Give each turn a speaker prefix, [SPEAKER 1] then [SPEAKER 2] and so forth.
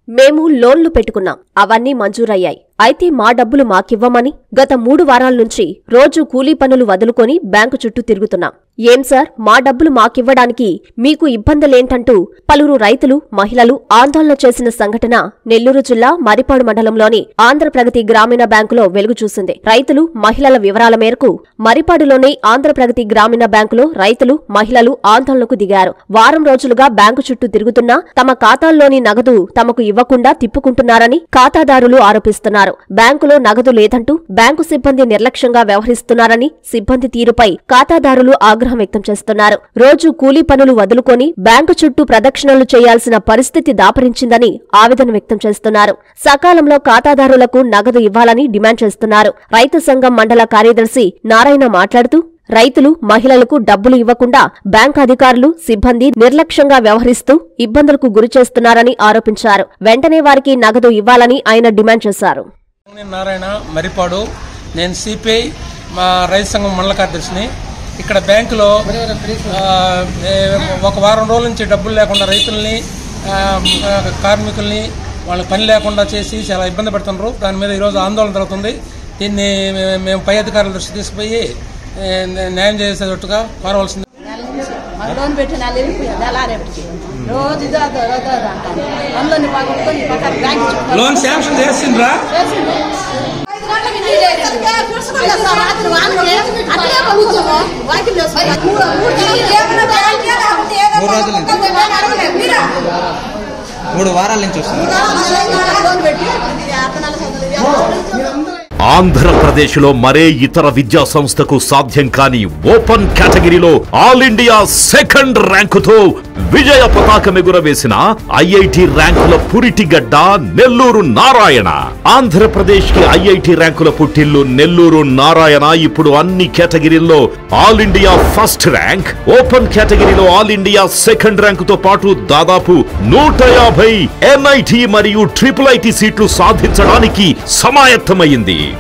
[SPEAKER 1] మేము లోన్లు పెట్టుకున్నాం అవన్నీ మంజూరయ్యాయి అయితే మా డబ్బులు మాకివ్వమని గత మూడు వారాల నుంచి రోజు కూలీ పనులు వదులుకొని బ్యాంకు చుట్టూ తిరుగుతున్నాం ఏం సార్ మా డబ్బులు మాకివ్వడానికి మీకు ఇబ్బందులేంటంటూ పలువురు రైతులు మహిళలు ఆందోళన చేసిన సంఘటన నెల్లూరు జిల్లా మరిపాడు మండలంలోని ఆంధ్రప్రగతి గ్రామీణ బ్యాంకులో వెలుగు చూసింది రైతులు మహిళల వివరాల మేరకు మరిపాడులోని ఆంధ్రప్రగతి గ్రామీణ బ్యాంకులో రైతులు మహిళలు ఆందోళనకు దిగారు వారం రోజులుగా బ్యాంకు చుట్టూ తిరుగుతున్నా తమ ఖాతాల్లోని నగదు తమకు ఇవ్వకుండా తిప్పుకుంటున్నారని ఖాతాదారులు ఆరోపిస్తున్నారు బ్యాంకులో నగదు లేదంటూ బ్యాంకు సిబ్బంది నిర్లక్ష్యంగా వ్యవహరిస్తున్నారని సిబ్బంది తీరుపై ఖాతాదారులు ఆగ్రహం వ్యక్తం చేస్తున్నారు రోజు కూలీ పనులు వదులుకొని బ్యాంకు చుట్టూ ప్రదక్షిణలు చేయాల్సిన పరిస్థితి దాపరించిందని ఆవేదన వ్యక్తం చేస్తున్నారు సకాలంలో ఖాతాదారులకు నగదు ఇవ్వాలని డిమాండ్ చేస్తున్నారు రైతు సంఘం మండల కార్యదర్శి నారాయణ మాట్లాడుతూ రైతులు మహిళలకు డబ్బులు ఇవ్వకుండా బ్యాంక్ అధికారులు సిబ్బంది నిర్లక్ష్యంగా వ్యవహరిస్తూ ఇబ్బందులకు గురిచేస్తున్నారని ఆరోపించారు వెంటనే వారికి నగదు ఇవ్వాలని ఆయన డిమాండ్ చేశారు
[SPEAKER 2] నేను నారాయణ మరిపాడు నేను సిపిఐ మా రైతు సంఘం మండల కార్యదర్శిని ఇక్కడ బ్యాంకులో ఆ, ఏ, ఒక వారం రోజుల నుంచి డబ్బులు లేకుండా రైతుల్ని ఆ, ఆ, కార్మికుల్ని వాళ్ళకి పని లేకుండా చేసి చాలా ఇబ్బంది పెడుతున్నారు దాని మీద ఈరోజు ఆందోళన జరుగుతుంది దీన్ని మే- మేము పై అధికారుల దృష్టి తీసుకుపోయి ఏ, న్యాయం చేసేటట్టుగా కోరవలసింది
[SPEAKER 3] మాకు లోన్ పెట్టి నెల వెళ్ళిపోయింది ఎలా రేపటికి రోజు ఇదో అదో అదో అదో అంటాను అందులో పక్కన పక్కన బ్యాంక్ చుట్టూ
[SPEAKER 2] లోన్ శాంక్షన్ చేసిండ్రా
[SPEAKER 3] చేసిండు. ఐదు గంటలకి నీళ్ళు వేయాలి. కూర్చుకోండి సార్, రాత్రి వానకి అట్లే పంపుతాము. వాకిలు వేసుకొని. మూడు
[SPEAKER 4] మూడు రోజుల నుంచి మూడు వారాల నుంచి వస్తుంది
[SPEAKER 3] లోన్ పెట్టి అతనాలు చదువులు
[SPEAKER 5] ఆంధ్రప్రదేశ్లో మరే ఇతర విద్యా సంస్థకు సాధ్యం కాని ఓపెన్ కేటగిరీలో ఆల్ ఇండియా సెకండ్ ర్యాంకుతో విజయ పతాకం ఎగురవేసిన ఐఐటి ర్యాంకుల పురిటిగడ్డ నెల్లూరు నారాయణ ఆంధ్రప్రదేశ్ కి ఐఐటి ర్యాంకుల పుట్టిల్లు నెల్లూరు నారాయణ ఇప్పుడు అన్ని కేటగిరీల్లో all India first rank open కేటగిరీలో ఆల్ ఇండియా సెకండ్ ర్యాంకుతో పాటు దాదాపు నూట యాభై ఎన్ఐటి మరియు ట్రిపుల్ ఐటి సీట్లు సాధించడానికి సమాయత్తమైంది